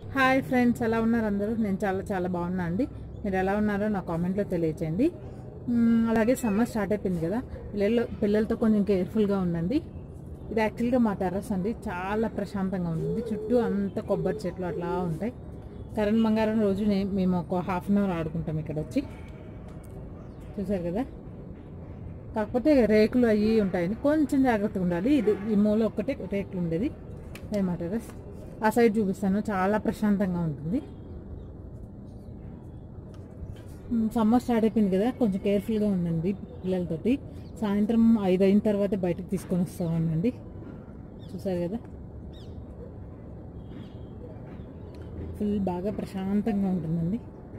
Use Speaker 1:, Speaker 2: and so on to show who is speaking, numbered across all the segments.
Speaker 1: hi friends ఎలా ఉన్నారు అందరూ నేను చాలా చాలా బాగున్నా అండి మీరు ఎలా ఉన్నారో నా కామెంట్లో తెలియచేయండి మ్మ్, అలాగే సమ్మర్ స్టార్ట్ అయిపోయింది కదా పిల్లలు పిల్లలతో కొంచెం కేర్ఫుల్గా ఉండండి ఇది యాక్చువల్గా మా టెర్రస్ అండి చాలా ప్రశాంతంగా ఉంటుంది చుట్టూ అంత కొబ్బరి చెట్లు అట్లా ఉంటాయి కరణ్ బంగారం రోజు నే- మేము ఒక హాఫ్ అన్ అవర్ ఆడుకుంటాం ఇక్కడ వచ్చి చూసారు కదా కాకపోతే రేకులు అవి ఉంటాయండి కొంచెం జాగ్రత్తగా ఉండాలి ఇది ఈ మూల ఒక్కటే రేకులు ఉండేది అదే మా టెర్రస్ ఆ సైడ్ చూపిస్తాను చాలా ప్రశాంతంగా ఉంటుంది సమ్మర్ స్టార్ట్ అయిపోయింది కదా కొంచెం కేర్ఫుల్గా ఉండండి పిల్లలతోటి సాయంత్రం ఐదు అయిన తర్వాత బయటకు తీసుకొని వస్తూ ఉండండి చూసారు కదా ఫుల్ బాగా ప్రశాంతంగా ఉంటుందండి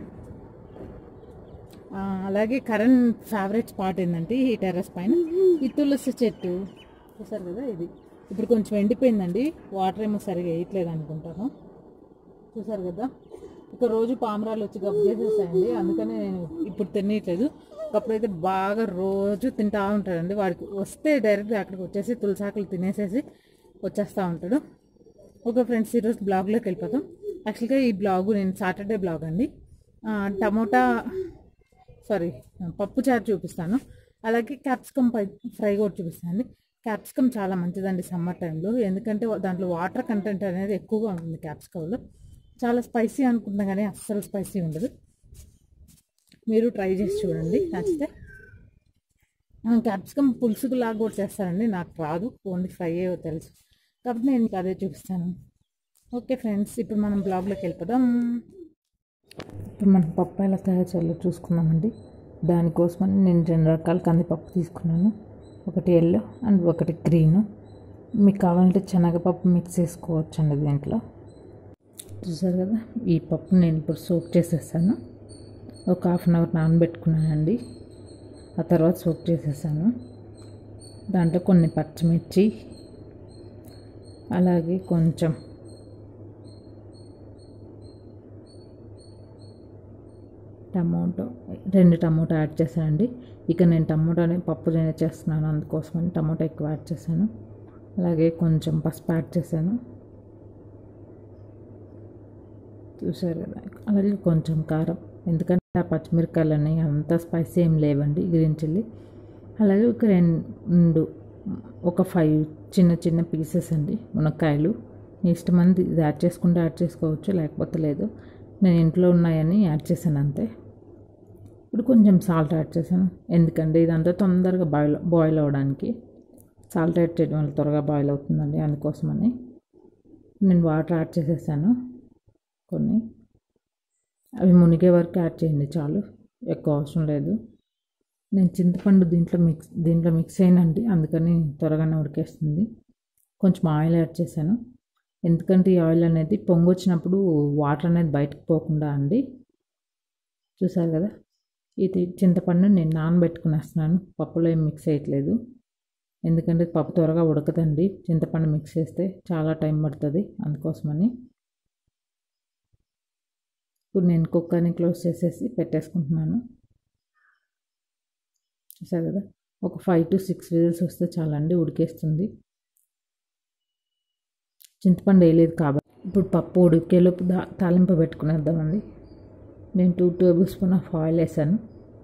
Speaker 1: ఆ, అలాగే కరణ్ ఫేవరెట్ స్పాట్ ఏంటంటే ఈ టెర్రస్ పైన ఈ తులసి చెట్టు చూసారు కదా ఇది ఇప్పుడు కొంచెం ఎండిపోయిందండి వాటర్ ఏమో సరిగా వేయట్లేదు అనుకుంటాను చూసారు కదా ఇక రోజు పామరాలు వచ్చి గబ్బు చేసేసాయండి అందుకనే నేను ఇప్పుడు తినట్లేదు అప్పుడైతే బాగా రోజు తింటా ఉంటాడండి వాడికి వస్తే డైరెక్ట్గా అక్కడికి వచ్చేసి తులసాకులు తినేసేసి వచ్చేస్తూ ఉంటాడు ఓకే ఫ్రెండ్స్ ఈరోజు బ్లాగ్లోకి వెళ్ళిపోతాం యాక్చువల్గా ఈ బ్లాగ్ నేను సాటర్డే బ్లాగ్ అండి ఆ, టమోటా సారీ పప్పు చారు చూపిస్తాను అలాగే క్యాప్సికమ్ ఫ్రై ఫ్రై కూడా చూపిస్తాను అండి క్యాప్సికమ్ చాలా మంచిదండి సమ్మర్ టైంలో ఎందుకంటే దాంట్లో వాటర్ కంటెంట్ అనేది ఎక్కువగా ఉంటుంది క్యాప్సికంలో చాలా స్పైసీ అనుకుంటున్నా కానీ అస్సలు స్పైసీ ఉండదు మీరు ట్రై చేసి చూడండి నచ్చితే క్యాప్సికమ్ పులుసుకు లాగా కూడా చేస్తానండి నాకు రాదు ఓన్లీ ఫ్రై అయ్యో తెలుసు కాబట్టి నేను మీకు అదే చూపిస్తాను ఓకే ఫ్రెండ్స్ ఇప్పుడు మనం బ్లాగ్లోకి వెళ్ళిపోదాం ఇప్పుడు మనం పప్పు ఎలా తయారు చేయాలో చూసుకుందామండి దానికోసమని నేను రెండు రకాల కందిపప్పు తీసుకున్నాను ఒకటి ఎల్లో అండ్ ఒకటి గ్రీన్ మీకు కావాలంటే శనగపప్పు మిక్స్ చేసుకోవచ్చండి దీంట్లో చూసారు కదా ఈ పప్పు నేను ఇప్పుడు సోక్ చేసేసాను ఒక హాఫ్ అన్ అవర్ నానబెట్టుకున్నానండి ఆ తర్వాత సోక్ చేసేసాను దాంట్లో కొన్ని పచ్చిమిర్చి అలాగే కొంచెం టమాటో రెండు టమాటో యాడ్ చేశానండి ఇక నేను టమాటోని పప్పు నేను చేస్తున్నాను అందుకోసమని టమాటో ఎక్కువ యాడ్ చేశాను అలాగే కొంచెం పసుపు యాడ్ చేశాను చూసారు కదా అలాగే కొంచెం కారం ఎందుకంటే ఆ పచ్చిమిరకాయలని అంత స్పైసీ ఏం లేవండి గ్రీన్ చిల్లీ అలాగే ఒక రెండు ఒక ఫైవ్ చిన్న చిన్న పీసెస్ అండి మునక్కాయలు మీ ఇష్టమంది ఇది యాడ్ చేసుకుంటే యాడ్ చేసుకోవచ్చు లేకపోతే లేదు నేను ఇంట్లో ఉన్నాయని యాడ్ చేశాను అంతే ఇప్పుడు కొంచెం సాల్ట్ యాడ్ చేశాను ఎందుకంటే ఇదంతా తొందరగా బాయిల్ బాయిల్ అవ్వడానికి సాల్ట్ యాడ్ చేయడం వల్ల త్వరగా బాయిల్ అవుతుందండి అందుకోసమని నేను వాటర్ యాడ్ చేసేసాను కొన్ని అవి మునిగే వరకు యాడ్ చేయండి చాలు ఎక్కువ అవసరం లేదు నేను చింతపండు దీంట్లో మిక్స్ దీంట్లో మిక్స్ అయినండి అందుకని త్వరగానే ఉడికేస్తుంది కొంచెం ఆయిల్ యాడ్ చేశాను ఎందుకంటే ఈ ఆయిల్ అనేది పొంగు వచ్చినప్పుడు వాటర్ అనేది బయటకు పోకుండా అండి చూసారు కదా ఇది చింతపండు నేను నానబెట్టుకునేస్తున్నాను పప్పులో ఏం మిక్స్ చేయట్లేదు ఎందుకంటే పప్పు త్వరగా ఉడకదండి చింతపండు మిక్స్ చేస్తే చాలా టైం పడుతుంది అందుకోసమని ఇప్పుడు నేను కుక్కర్ని క్లోజ్ చేసేసి పెట్టేసుకుంటున్నాను చూసారు కదా ఒక ఫైవ్ టు సిక్స్ విజిల్స్ వస్తే చాలండి ఉడికేస్తుంది చింతపండు వేయలేదు కాబట్టి ఇప్పుడు పప్పు ఉడికేలోపు దా తాలింపు పెట్టుకునేద్దామండి నేను two tablespoon of oil వేసాను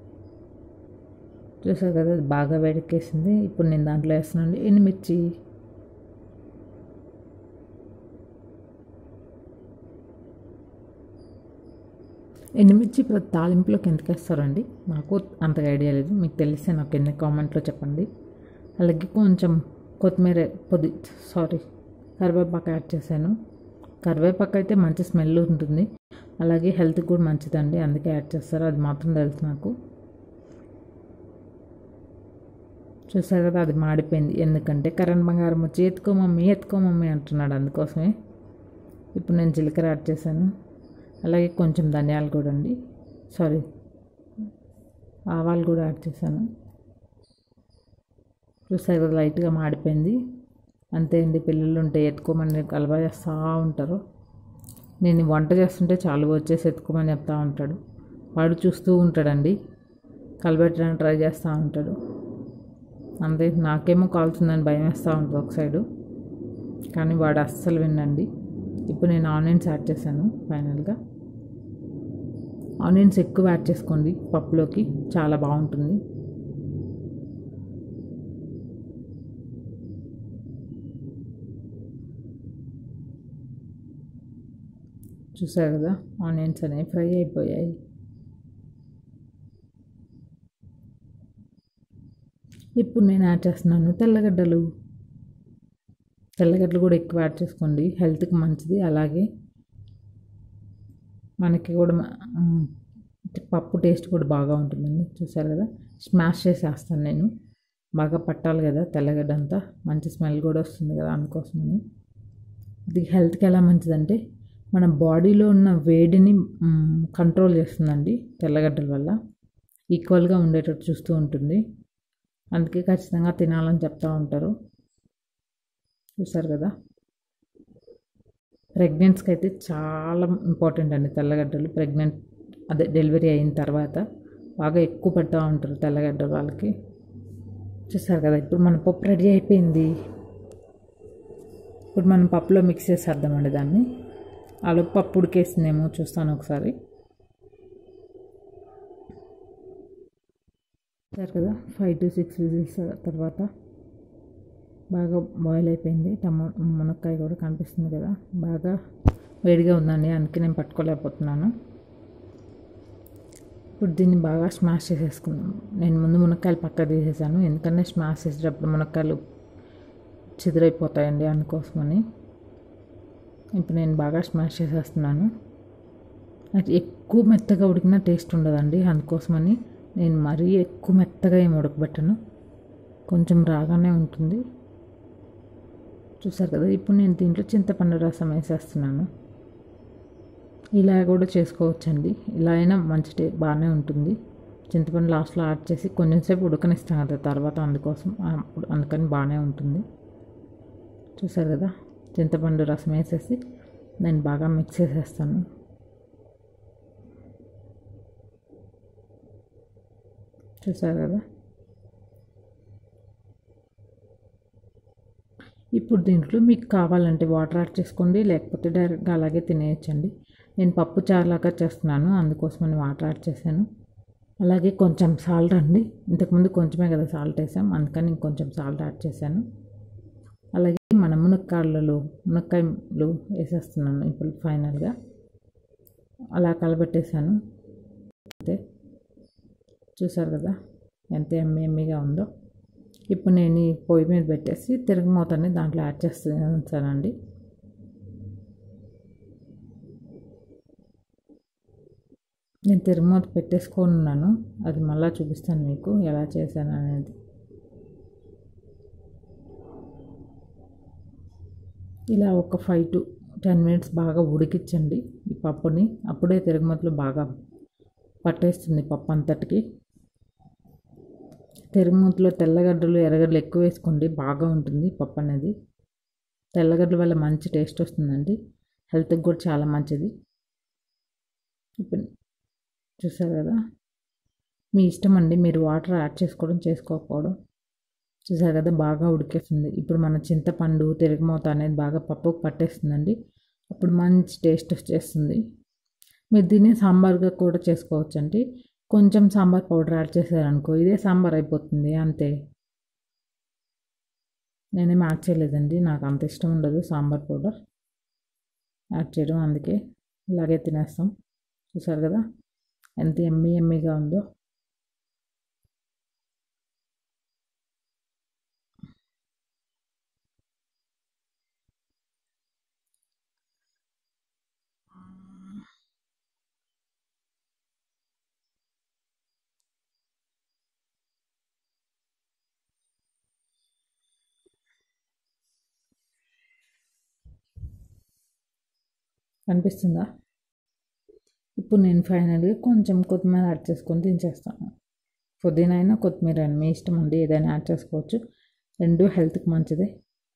Speaker 1: చూసారు కదా అది బాగా వేడెక్కేసింది ఇప్పుడు నేను దాంట్లో వేస్తున్నాను ఎండుమిర్చి ఎండుమిర్చి ప్రతి తాలింపులోకి ఎందుకు వేస్తారండి నాకు అంతగా ఐడియా లేదు మీకు తెలిస్తే నాకు ఎన్ని కామెంట్లో చెప్పండి అలాగే కొంచెం కొత్తిమీర పొది సారీ కరివేపాకు యాడ్ చేశాను కరివేపాకు అయితే మంచి స్మెల్ ఉంటుంది అలాగే హెల్త్కి కూడా మంచిదండి అందుకే యాడ్ చేస్తారు అది మాత్రం తెలుసు నాకు చూసారు కదా అది మాడిపోయింది ఎందుకంటే కరణ్ బంగారం వచ్చి ఎత్తుకో మమ్మీ ఎత్తుకో మమ్మీ అంటున్నాడు అందుకోసమే ఇప్పుడు నేను జీలకర్ర యాడ్ చేశాను అలాగే కొంచెం ధనియాలు కూడా అండి సారీ ఆవాలు కూడా యాడ్ చేశాను చూసారు కదా లైట్గా మాడిపోయింది అంతే అండి పిల్లలు ఉంటే ఎత్తుకోమని కలవ చేస్తూ ఉంటారు నేను వంట చేస్తుంటే చాలు వచ్చేసి ఎత్తుకోమని చెప్తా ఉంటాడు వాడు చూస్తూ ఉంటాడండి కలబెట్టడానికి ట్రై చేస్తూ ఉంటాడు అంతే నాకేమో కాలుతుందని భయం వేస్తూ ఉంటుంది ఒక సైడు కానీ వాడు అస్సలు వినండి ఇప్పుడు నేను ఆనియన్స్ యాడ్ చేశాను ఫైనల్గా ఆనియన్స్ ఎక్కువ యాడ్ చేసుకోండి పప్పులోకి చాలా బాగుంటుంది చూసారు కదా ఆనియన్స్ అనేవి ఫ్రై అయిపోయాయి ఇప్పుడు నేను యాడ్ చేస్తున్నాను తెల్లగడ్డలు తెల్లగడ్డలు కూడా ఎక్కువ యాడ్ చేసుకోండి హెల్త్కి మంచిది అలాగే మనకి కూడా పప్పు టేస్ట్ కూడా బాగా ఉంటుందండి చూసారు కదా స్మాష్ చేసేస్తాను నేను బాగా పట్టాలి కదా తెల్లగడ్డ అంతా మంచి స్మెల్ కూడా వస్తుంది కదా అందుకోసమని ఇది హెల్త్కి ఎలా మంచిదంటే మన బాడీలో ఉన్న వేడిని కంట్రోల్ చేస్తుందండి తెల్లగడ్డల వల్ల ఈక్వల్గా ఉండేటట్టు చూస్తూ ఉంటుంది అందుకే ఖచ్చితంగా తినాలని చెప్తూ ఉంటారు చూసారు కదా ప్రెగ్నెంట్స్కి అయితే చాలా ఇంపార్టెంట్ అండి తెల్లగడ్డలు ప్రెగ్నెంట్ అదే డెలివరీ అయిన తర్వాత బాగా ఎక్కువ పెడతా ఉంటారు తెల్లగడ్డ వాళ్ళకి చూసారు కదా ఇప్పుడు మన పప్పు రెడీ అయిపోయింది ఇప్పుడు మనం పప్పులో మిక్స్ చేసేద్దామండి దాన్ని అలా పప్పు ఉడికేసిందేమో చూస్తాను ఒకసారి సరే కదా ఫైవ్ టు సిక్స్ విజిల్స్ తర్వాత బాగా బాయిల్ అయిపోయింది టమో మునక్కాయ కూడా కనిపిస్తుంది కదా బాగా వేడిగా ఉందండి అందుకే నేను పట్టుకోలేకపోతున్నాను ఇప్పుడు దీన్ని బాగా స్మాష్ చేసేసుకున్నాను నేను ముందు మునక్కాయలు పక్క తీసేసాను ఎందుకంటే స్మాష్ చేసేటప్పుడు మునక్కాయలు చెదిరైపోతాయండి అందుకోసమని ఇప్పుడు నేను బాగా స్మాష్ చేసేస్తున్నాను అది ఎక్కువ మెత్తగా ఉడికిన టేస్ట్ ఉండదండి అందుకోసమని నేను మరీ ఎక్కువ మెత్తగా ఏమి ఉడకబెట్టను కొంచెం రాగానే ఉంటుంది చూసారు కదా ఇప్పుడు నేను దీంట్లో చింతపండు రసం వేసేస్తున్నాను ఇలా కూడా చేసుకోవచ్చండి ఇలా అయినా మంచి టే బాగానే ఉంటుంది చింతపండు లాస్ట్లో యాడ్ చేసి కొంచెం సేపు ఉడకనిస్తాం కదా తర్వాత అందుకోసం అందుకని బాగానే ఉంటుంది చూసారు కదా చింతపండు రసం వేసేసి నేను బాగా మిక్స్ చేసేస్తాను చూసారు కదా ఇప్పుడు దీంట్లో మీకు కావాలంటే వాటర్ యాడ్ చేసుకోండి లేకపోతే డైరెక్ట్గా అలాగే తినేయచ్చండి నేను పప్పు చారులాగా చేస్తున్నాను అందుకోసమని వాటర్ యాడ్ చేశాను అలాగే కొంచెం సాల్ట్ అండి ఇంతకుముందు కొంచెమే కదా సాల్ట్ వేసాం అందుకని ఇంకొంచెం సాల్ట్ యాడ్ చేశాను అలాగే మన మునక్కాయలలో మునక్కాయలు వేసేస్తున్నాను ఇప్పుడు ఫైనల్గా అలా కలబెట్టేశాను అంతే చూసారు కదా ఎంత ఎమ్మి ఎమ్మిగా ఉందో ఇప్పుడు నేను ఈ పొయ్యి మీద పెట్టేసి తిరగమూతని దాంట్లో యాడ్ చేస్తానండి నేను తిరగమూత పెట్టేసుకొని ఉన్నాను అది మళ్ళీ చూపిస్తాను మీకు ఎలా చేశాను అనేది ఇలా ఒక ఫైవ్ టు టెన్ మినిట్స్ బాగా ఉడికించండి ఈ పప్పుని అప్పుడే తిరగమూతలో బాగా పట్టేస్తుంది పప్పు అంతటికి తిరుగుమూతలో తెల్లగడ్డలు ఎర్రగడ్డలు ఎక్కువ వేసుకోండి బాగా ఉంటుంది పప్పు అనేది తెల్లగడ్డల వల్ల మంచి టేస్ట్ వస్తుందండి హెల్త్కి కూడా చాలా మంచిది ఇప్పుడు చూసారు కదా మీ ఇష్టం అండి మీరు వాటర్ యాడ్ చేసుకోవడం చేసుకోకపోవడం చూసారు కదా బాగా ఉడికేస్తుంది ఇప్పుడు మన చింతపండు తిరుగుమూత అనేది బాగా పప్పుకు పట్టేస్తుందండి అప్పుడు మంచి టేస్ట్ వచ్చేస్తుంది మీరు దీన్ని సాంబార్గా కూడా చేసుకోవచ్చండి కొంచెం సాంబార్ పౌడర్ యాడ్ చేశారనుకో ఇదే సాంబార్ అయిపోతుంది అంతే నేనేం యాడ్ చేయలేదండి నాకు అంత ఇష్టం ఉండదు సాంబార్ పౌడర్ యాడ్ చేయడం అందుకే ఇలాగే తినేస్తాం చూసారు కదా ఎంత ఎమ్మి ఎమ్మిగా ఉందో కనిపిస్తుందా ఇప్పుడు నేను ఫైనల్గా కొంచెం కొత్తిమీర యాడ్ చేసుకొని దించేస్తాను పుదీనా అయినా కొత్తిమీర అయినా మీ ఇష్టం అండి ఏదైనా యాడ్ చేసుకోవచ్చు రెండు హెల్త్కి మంచిది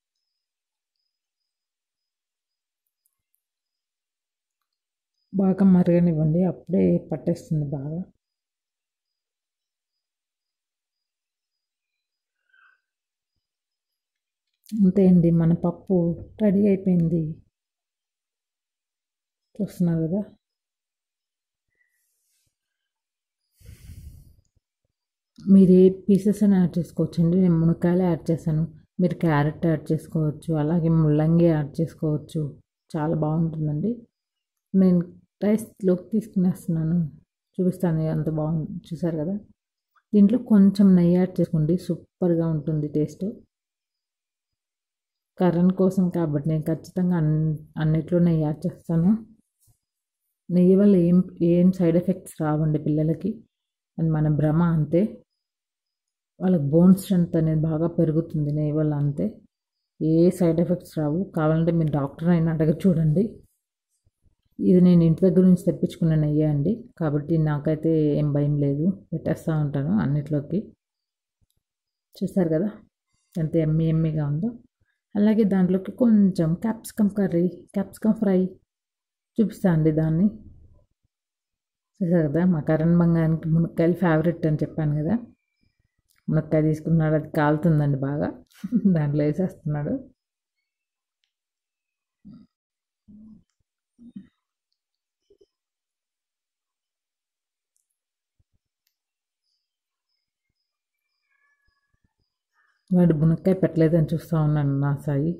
Speaker 1: బాగా మరగనివ్వండి అప్పుడే పట్టేస్తుంది బాగా అంతే అండి మన పప్పు రెడీ అయిపోయింది చూస్తున్నారు కదా మీరు ఏ పీసెస్ అని యాడ్ చేసుకోవచ్చు అండి నేను మునక్కాయలు యాడ్ చేశాను మీరు క్యారెట్ యాడ్ చేసుకోవచ్చు అలాగే ముల్లంగి యాడ్ చేసుకోవచ్చు చాలా బాగుంటుందండి నేను రైస్లోకి తీసుకునేస్తున్నాను చూపిస్తాను అంత బాగుంది చూసారు కదా దీంట్లో కొంచెం నెయ్యి యాడ్ చేసుకోండి సూపర్గా ఉంటుంది టేస్ట్ కర్రన్ కోసం కాబట్టి నేను ఖచ్చితంగా అన్ అన్నిట్లో నెయ్యి యాడ్ చేస్తాను నెయ్యి వల్ల ఏం ఏం సైడ్ ఎఫెక్ట్స్ రావండి పిల్లలకి అని మన భ్రమ అంతే వాళ్ళకి బోన్ స్ట్రెంత్ అనేది బాగా పెరుగుతుంది నెయ్యి వల్ల అంతే ఏ సైడ్ ఎఫెక్ట్స్ రావు కావాలంటే మీరు డాక్టర్ అయినా అడగ చూడండి ఇది నేను ఇంటి దగ్గర నుంచి తెప్పించుకున్న నెయ్యి అండి కాబట్టి నాకైతే ఏం భయం లేదు పెట్టేస్తూ ఉంటాను అన్నిట్లోకి చూస్తారు కదా ఎంత ఎమ్మి ఎమ్మిగా ఉందో అలాగే దాంట్లోకి కొంచెం క్యాప్సికమ్ కర్రీ క్యాప్సికమ్ ఫ్రై చూపిస్తా అండి దాన్ని చూసారు కదా మా కరణ్ బంగారానికి మునక్కాయలు ఫేవరెట్ అని చెప్పాను కదా మునక్కాయ తీసుకున్నాడు అది కాలుతుందండి బాగా దాంట్లో వేసేస్తున్నాడు వాడు మునక్కాయ పెట్టలేదని చూస్తూ ఉన్నాను నా సాయి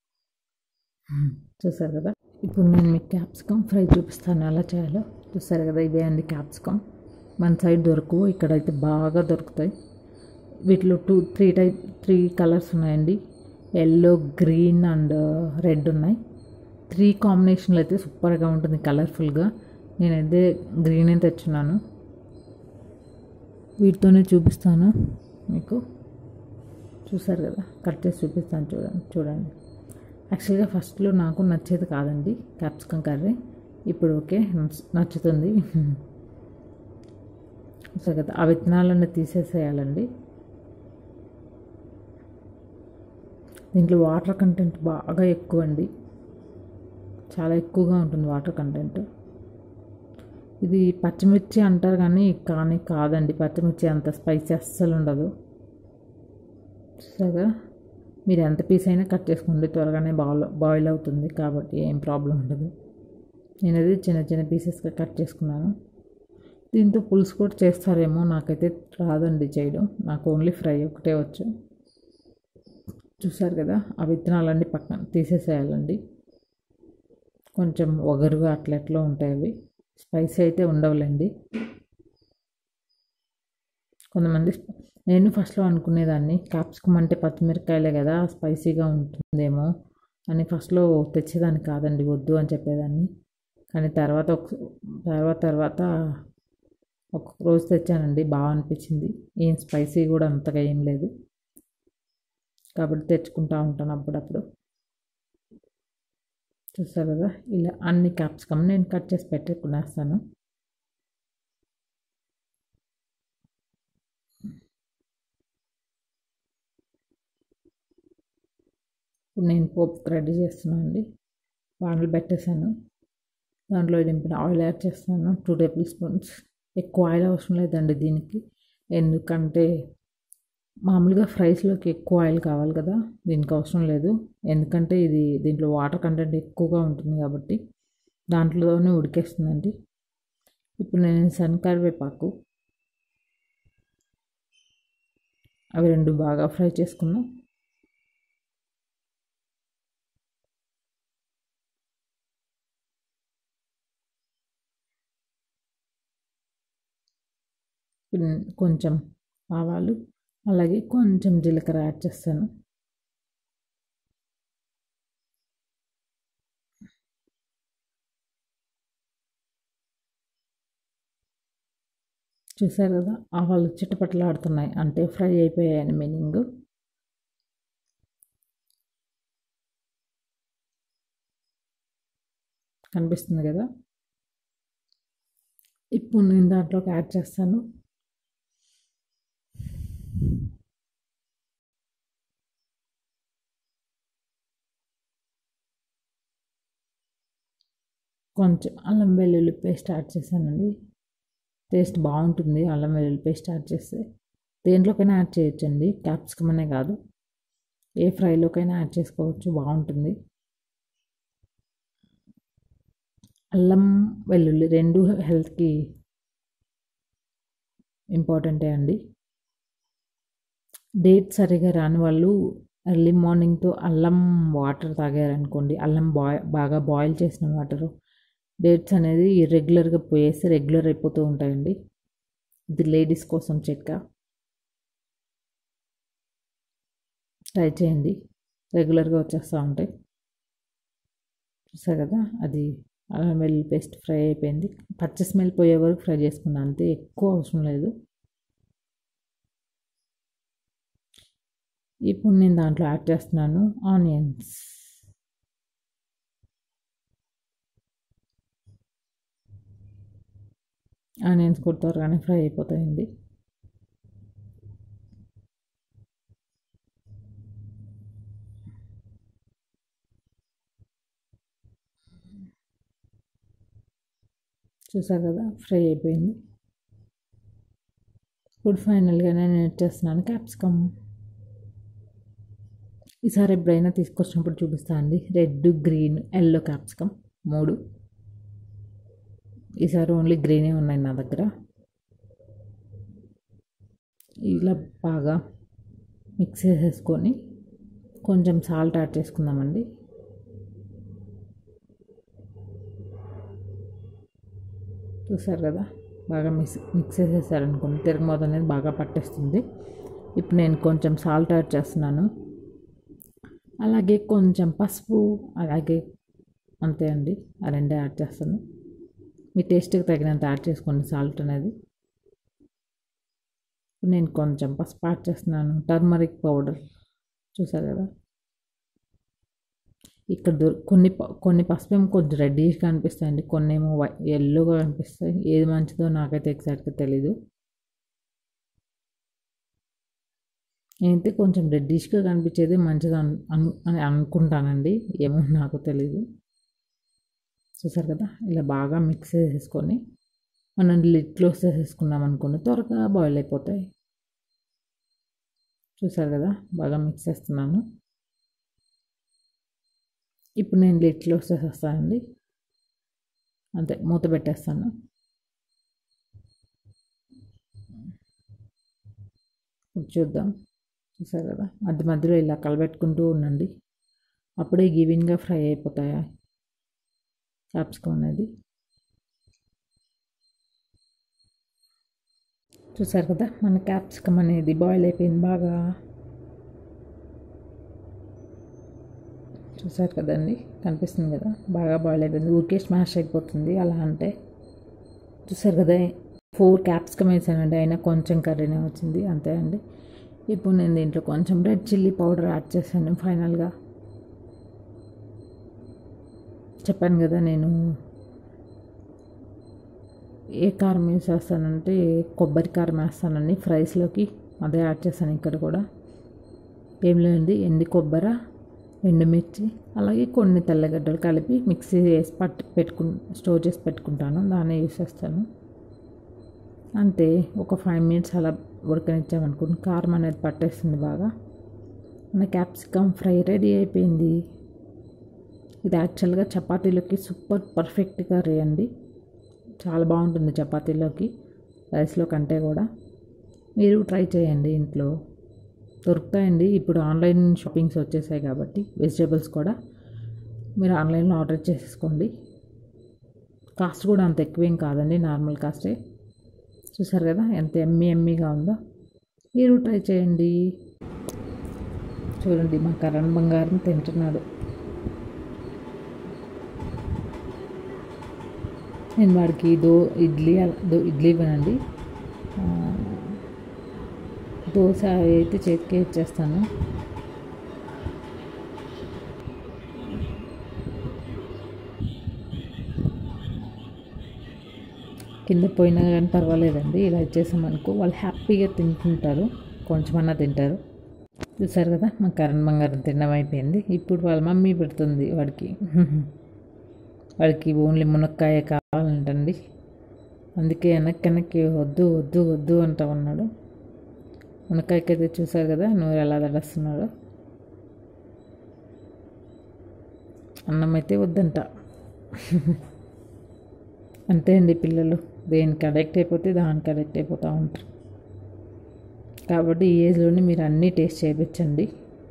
Speaker 1: చూసారు కదా ఇప్పుడు నేను మీకు క్యాప్సికమ్ ఫ్రై చూపిస్తాను ఎలా చేయాలో చూసారు కదా ఇదే అండి క్యాప్సికమ్ మన సైడ్ దొరకవు ఇక్కడైతే బాగా దొరుకుతాయి వీటిలో two three type three colours ఉన్నాయండి ఎల్లో గ్రీన్ అండ్ రెడ్ ఉన్నాయి త్రీ కాంబినేషన్లో అయితే సూపర్గా ఉంటుంది కలర్ఫుల్గా నేనైతే గ్రీనే తెచ్చున్నాను వీటితోనే చూపిస్తాను మీకు చూసారు కదా కట్ చేసి చూపిస్తాను చూడండి చూడండి యాక్చువల్గా ఫస్ట్లో నాకు నచ్చేది కాదండి క్యాప్సికమ్ కర్రీ ఇప్పుడు ఓకే నచ్చుతుంది చూసారు కదా ఆ విత్తనాలన్నీ తీసేసేయాలండి దీంట్లో వాటర్ కంటెంట్ బాగా ఎక్కువ అండి చాలా ఎక్కువగా ఉంటుంది వాటర్ కంటెంట్ ఇది పచ్చిమిర్చి అంటారు కానీ కానీ కాదండి పచ్చిమిర్చి అంత స్పైసీ అస్సలు ఉండదు చూసాగా మీరు ఎంత పీస్ అయినా కట్ చేసుకోండి త్వరగానే బాయిల్ బాయిల్ అవుతుంది కాబట్టి ఏం ప్రాబ్లం ఉండదు నేను అది చిన్న చిన్న పీసెస్గా కట్ చేసుకున్నాను దీంతో పులుసు కూడా చేస్తారేమో నాకైతే రాదండి చేయడం నాకు ఓన్లీ ఫ్రై ఒకటే వచ్చు చూసారు కదా ఆ విత్తనాలన్నీ పక్కన తీసేసేయాలండి కొంచెం ఒగరుగా అట్లెట్లో ఉంటాయి అవి స్పైసీ అయితే ఉండవులేండి కొంతమంది నేను ఫస్ట్లో అనుకునేదాన్ని క్యాప్సికమ్ అంటే పచ్చిమిరపకాయలే కదా స్పైసీగా ఉంటుందేమో అని ఫస్ట్లో తెచ్చేదాన్ని కాదండి వద్దు అని చెప్పేదాన్ని కానీ తర్వాత ఒక తర్వాత తర్వాత ఒక రోజు తెచ్చానండి బాగా అనిపించింది ఏం స్పైసీ కూడా అంతగా ఏం లేదు కాబట్టి తెచ్చుకుంటా ఉంటాను అప్పుడప్పుడు చూస్తారు కదా ఇలా అన్ని క్యాప్సికమ్ నేను కట్ చేసి పెట్టుకునేస్తాను ఇప్పుడు నేను పోపు రెడీ చేస్తున్నాను అండి వానలు పెట్టేశాను దాంట్లో నింపిన ఆయిల్ యాడ్ చేస్తున్నాను టూ టేబుల్ స్పూన్స్ ఎక్కువ ఆయిల్ అవసరం లేదండి దీనికి ఎందుకంటే మామూలుగా ఫ్రైస్లోకి ఎక్కువ ఆయిల్ కావాలి కదా దీనికి అవసరం లేదు ఎందుకంటే ఇది దీంట్లో వాటర్ కంటెంట్ ఎక్కువగా ఉంటుంది కాబట్టి దాంట్లోనే ఉడికేస్తుందండి ఇప్పుడు నేను శనకరివేపాకు అవి రెండు బాగా ఫ్రై చేసుకున్నాం కొంచెం ఆవాలు అలాగే కొంచెం జీలకర్ర యాడ్ చేస్తాను చూసారు కదా ఆవాలు చిట్టపట్టలాడుతున్నాయి అంటే ఫ్రై అయిపోయాయని మీనింగ్ కనిపిస్తుంది కదా ఇప్పుడు నేను దాంట్లోకి యాడ్ చేస్తాను కొంచెం అల్లం వెల్లుల్లి పేస్ట్ యాడ్ చేశానండి టేస్ట్ బాగుంటుంది అల్లం వెల్లుల్లి పేస్ట్ యాడ్ చేస్తే దేంట్లోకైనా యాడ్ చేయొచ్చండి క్యాప్సికమ్ అనే కాదు ఏ ఫ్రైలోకైనా యాడ్ చేసుకోవచ్చు బాగుంటుంది అల్లం వెల్లుల్లి రెండు హెల్త్కి ఇంపార్టెంటే అండి డేట్ సరిగా రాని వాళ్ళు ఎర్లీ మార్నింగ్తో అల్లం వాటర్ తాగారనుకోండి అల్లం బాయ్ బాగా బాయిల్ చేసిన వాటర్ డేట్స్ అనేది రెగ్యులర్గా పోయేసి రెగ్యులర్ అయిపోతూ ఉంటాయండి ఇది లేడీస్ కోసం చెక్క ట్రై చేయండి రెగ్యులర్గా వచ్చేస్తూ ఉంటాయి చూసారు కదా అది అల్లం వెల్లుల్లి పేస్ట్ ఫ్రై అయిపోయింది పచ్చి స్మెల్ పోయే వరకు ఫ్రై చేసుకున్నాను అంతే ఎక్కువ అవసరం లేదు ఇప్పుడు నేను దాంట్లో యాడ్ చేస్తున్నాను ఆనియన్స్ ఆనియన్స్ కూడా త్వరగానే ఫ్రై అయిపోతాయండి చూసారు కదా ఫ్రై అయిపోయింది ఇప్పుడు ఫైనల్గా నేను యాడ్ చేస్తున్నాను క్యాప్సికమ్ ఈసారి ఎప్పుడైనా తీసుకొచ్చినప్పుడు చూపిస్తా అండి రెడ్ గ్రీన్ ఎల్లో క్యాప్సికమ్ మూడు ఈసారి ఓన్లీ గ్రీనే ఉన్నాయి నా దగ్గర ఇలా బాగా మిక్స్ చేసేసుకొని కొంచెం సాల్ట్ యాడ్ చేసుకుందామండి చూసారు కదా బాగా మిక్స్ మిక్స్ చేసేసారనుకోండి తిరగమోత అనేది బాగా పట్టేస్తుంది ఇప్పుడు నేను కొంచెం సాల్ట్ యాడ్ చేస్తున్నాను అలాగే కొంచెం పసుపు అలాగే అంతే అండి ఆ రెండే యాడ్ చేస్తాను మీ టేస్ట్కి తగినంత యాడ్ చేసుకోండి సాల్ట్ అనేది నేను కొంచెం పసుపు యాడ్ చేస్తున్నాను టర్మరిక్ పౌడర్ చూసారు కదా ఇక్కడ దొ- కొన్ని ప- కొన్ని పసుపు ఏమో కొంచెం రెడ్డిష్గా అనిపిస్తాయండి కొన్ని ఏమో ఎల్లోగా కనిపిస్తాయి ఏది మంచిదో నాకైతే ఎగ్జాక్ట్గా తెలీదు నేనైతే కొంచెం రెడ్డిష్గా కనిపించేది మంచిది అను అను- అని అనుకుంటానండి ఏమో నాకు తెలీదు చూసారు కదా ఇలా బాగా మిక్స్ చేసేసుకొని మనం లిడ్ క్లోజ్ చేసేసుకున్నాం అనుకోండి త్వరగా బాయిల్ అయిపోతాయి చూసారు కదా బాగా మిక్స్ చేస్తున్నాను ఇప్పుడు నేను లిడ్ క్లోజ్ చేసేస్తానండి అంతే మూత పెట్టేస్తాను ఇప్పుడు చూద్దాం చూసారు కదా మధ్య మధ్యలో ఇలా కలబెట్టుకుంటూ ఉండండి అప్పుడే గివిన్గా ఫ్రై అయిపోతాయా క్యాప్సికమ్ అనేది చూసారు కదా మన క్యాప్సికమ్ అనేది బాయిల్ అయిపోయింది బాగా చూసారు కదండి కనిపిస్తుంది కదా బాగా బాయిల్ అయిపోయింది ఊరికే స్మాష్ అయిపోతుంది అలా అంటే చూసారు కదా ఫోర్ క్యాప్సికమ్ వేసానండి అయినా కొంచెం కర్రీనే వచ్చింది అంతే అండి ఇప్పుడు నేను దీంట్లో కొంచెం రెడ్ చిల్లీ పౌడర్ యాడ్ చేశాను ఫైనల్గా చెప్పాను కదా నేను ఏ కారం యూస్ చేస్తానంటే కొబ్బరి కారం వేస్తానండి ఫ్రైస్లోకి అదే యాడ్ చేస్తాను ఇక్కడ కూడా ఏం లేదండి ఎండి కొబ్బరి ఎండుమిర్చి అలాగే కొన్ని తెల్లగడ్డలు కలిపి మిక్సీ వేసి పట్టు పెట్టుకు స్టోర్ చేసి పెట్టుకుంటాను దాన్ని యూస్ చేస్తాను అంతే ఒక ఫైవ్ మినిట్స్ అలా ఉడకనిచ్చామనుకోండి కారం అనేది పట్టేస్తుంది బాగా మన క్యాప్సికమ్ ఫ్రై రెడీ అయిపోయింది ఇది యాక్చువల్గా చపాతీలోకి సూపర్ పర్ఫెక్ట్ కర్రీ అండి చాలా బాగుంటుంది చపాతీలోకి రైస్లో కంటే కూడా మీరు ట్రై చేయండి ఇంట్లో దొరుకుతాయండి ఇప్పుడు ఆన్లైన్ షాపింగ్స్ వచ్చేసాయి కాబట్టి వెజిటేబుల్స్ కూడా మీరు ఆన్లైన్లో ఆర్డర్ చేసేసుకోండి కాస్ట్ కూడా అంత ఎక్కువేం కాదండి నార్మల్ కాస్టే చూసారు కదా ఎంత ఎమ్మి ఎమ్మిగా ఉందో మీరు ట్రై చేయండి చూడండి మా కరణ్ బంగారం తింటున్నాడు నేను వాడికి దో ఇడ్లీ అలా- దో ఇడ్లీ ఇవ్వనండి ఆ, దోశ అయితే చేతికి ఇచ్చేస్తాను కింద పోయినా కానీ పర్వాలేదండి ఇలా ఇచ్చేసామనుకో వాళ్ళు హ్యాపీగా తింటుంటారు కొంచెమన్నా తింటారు చూసారు కదా మా కరణ్ బంగారం తినడం అయిపోయింది ఇప్పుడు వాళ్ళ మమ్మీ పెడుతుంది వాడికి వాడికి ఓన్లీ మునక్కాయ కావాలంటండి అందుకే వెనక్కి వెనక్కి వద్దు వద్దు వద్దు అంటా ఉన్నాడు మునక్కాయకి అయితే చూసారు కదా నూరు ఎలా తడస్తున్నాడో అన్నం అయితే వద్దంట అంతే అండి పిల్లలు దేనికి అడెక్ట్ అయిపోతే దానికి అడెక్ట్ అయిపోతూ ఉంటారు కాబట్టి ఈ ఏజ్లోనే మీరు అన్నీ టేస్ట్ చేయించండి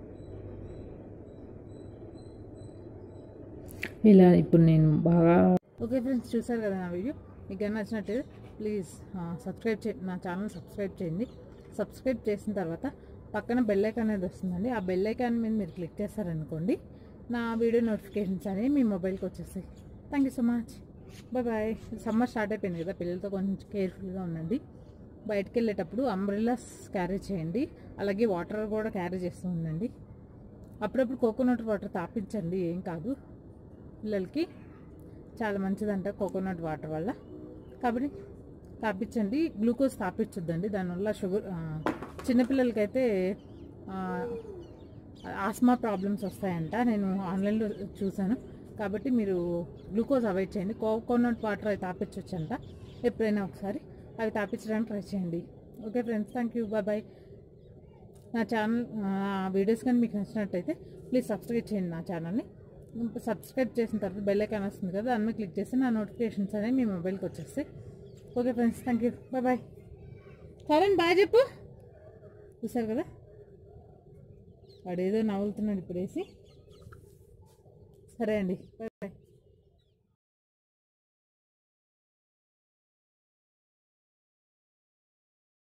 Speaker 1: ఇలా ఇప్పుడు నేను బాగా ఓకే ఫ్రెండ్స్ చూసారు కదా నా వీడియో మీకు కానీ నచ్చినట్టయితే ప్లీజ్ సబ్స్క్రైబ్ చే నా ఛానల్ సబ్స్క్రైబ్ చేయండి సబ్స్క్రైబ్ చేసిన తర్వాత పక్కన బెల్ ఐకాన్ అనేది వస్తుందండి ఆ బెల్ ఐకాన్ మీద మీరు క్లిక్ చేస్తారనుకోండి నా వీడియో నోటిఫికేషన్స్ అనేవి మీ మొబైల్కి వచ్చేస్తాయి thank you so much bye bye summer start అయిపోయింది కదా పిల్లలతో కొంచెం కేర్ఫుల్గా ఉండండి బయటకు వెళ్ళేటప్పుడు అంబ్రెల్లాస్ క్యారీ చేయండి అలాగే వాటర్ కూడా క్యారీ చేస్తూ ఉండండి అప్పుడప్పుడు కోకోనట్ వాటర్ తాపించండి ఏం కాదు పిల్లలకి చాలా మంచిదంట కోకోనట్ వాటర్ వల్ల కాబట్టి తాపించండి గ్లూకోజ్ తాపించొద్దండి దానివల్ల షుగర్ ఆ, చిన్నపిల్లలకైతే ఆ, ఆస్మా ప్రాబ్లమ్స్ వస్తాయంట నేను ఆన్లైన్లో చూశాను కాబట్టి మీరు గ్లూకోజ్ అవాయిడ్ చేయండి కోకోనట్ వాటర్ అవి తాపించవచ్చంట ఎప్పుడైనా ఒకసారి అవి తాపించడానికి ట్రై చేయండి okay friends thank you bye bye నా ఛానల్ వీడియోస్ కానీ మీకు నచ్చినట్టయితే ప్లీజ్ సబ్స్క్రైబ్ చేయండి నా ఛానల్ని సబ్స్క్రైబ్ చేసిన తర్వాత బెల్ ఐకాన్ వస్తుంది కదా దాని మీద క్లిక్ చేస్తే నా నోటిఫికేషన్స్ అనేవి మీ మొబైల్కి వచ్చేస్తాయి okay friends thank you bye bye Karan bye చెప్పు చూసారు కదా వాడు ఏదో నవ్వులుతున్నాడు ఇప్పుడేసి సరే అండి